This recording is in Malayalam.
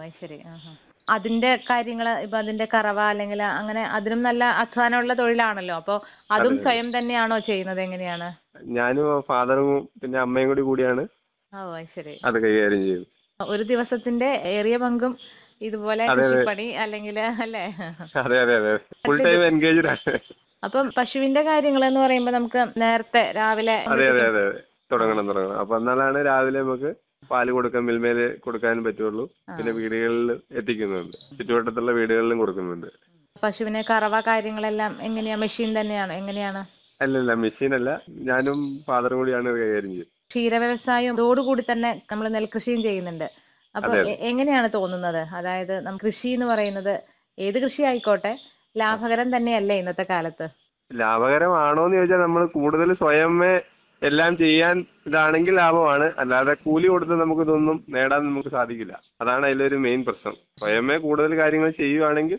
അത് ശരി ആഹാ. അതിന്റെ കാര്യങ്ങൾ ഇപ്പൊ അതിന്റെ കറവ അല്ലെങ്കിൽ അങ്ങനെ അതിനും നല്ല അധ്വാനമുള്ള തൊഴിലാണല്ലോ അപ്പൊ അതും സ്വയം തന്നെയാണോ ചെയ്യുന്നത് എങ്ങനെയാണ് ഞാനും ഫാദറും പിന്നെ അമ്മയും കൂടി കൂടിയാണ് ഓ അത് ശരി അത് കൈകാര്യം ചെയ്യുന്നത് ഒരു ദിവസത്തിന്റെ ഏറിയ പങ്കും ഇതുപോലെ അതെ, അതെ. കൃഷിപ്പണി അല്ലെങ്കിൽ അല്ലേ അതെ അതെ അതെ ഫുൾ ടൈം എൻഗേജ്ഡ് ആണ് അപ്പം പശുവിന്റെ കാര്യങ്ങൾ എന്ന് പറയുമ്പോൾ നമുക്ക് നേരത്തെ രാവിലെ അതെ അതെ അതെ അതെ തുടങ്ങണം തുടങ്ങണം അപ്പൊ എന്നാലാണ് രാവിലെ നമുക്ക് പാല് കൊടുക്കാൻ മിൽമേല് കൊടുക്കാനും പറ്റുള്ളൂ പിന്നെ വീടുകളിൽ എത്തിക്കുന്നുണ്ട് ചുറ്റുവട്ടത്തുള്ള വീടുകളിലും കൊടുക്കുന്നുണ്ട് പശുവിനെ കറവ കാര്യങ്ങളെല്ലാം എങ്ങനെയാ മെഷീൻ തന്നെയാണോ എങ്ങനെയാണ് അല്ലല്ല മെഷീൻ അല്ല ഞാനും ഫാദറും കൂടിയാണ് ഇത് കൈകാര്യം ചെയ്യുന്നത് ക്ഷീര വ്യവസായം ഇതോടുകൂടി തന്നെ നമ്മൾ നെൽകൃഷിയും ചെയ്യുന്നുണ്ട് അപ്പൊ അതെ, അതെ. എ- എങ്ങനെയാണ് തോന്നുന്നത് അതായത് നം കൃഷി എന്ന് പറയുന്നത് ഏത് കൃഷി ആയിക്കോട്ടെ ലാഭകരം തന്നെയല്ലേ ഇന്നത്തെ കാലത്ത് ലാഭകരമാണോന്ന് ചോദിച്ചാൽ നമ്മൾ കൂടുതൽ സ്വയമേ എല്ലാം ചെയ്യാൻ ഇതാണെങ്കിൽ ലാഭമാണ് അല്ലാതെ കൂലി കൊടുത്ത് നമുക്ക് ഇതൊന്നും നേടാൻ നമുക്ക് സാധിക്കില്ല അതാണ് അതിലൊരു മെയിൻ പ്രശ്നം സ്വയമേ കൂടുതൽ കാര്യങ്ങൾ ചെയ്യുവാണെങ്കിൽ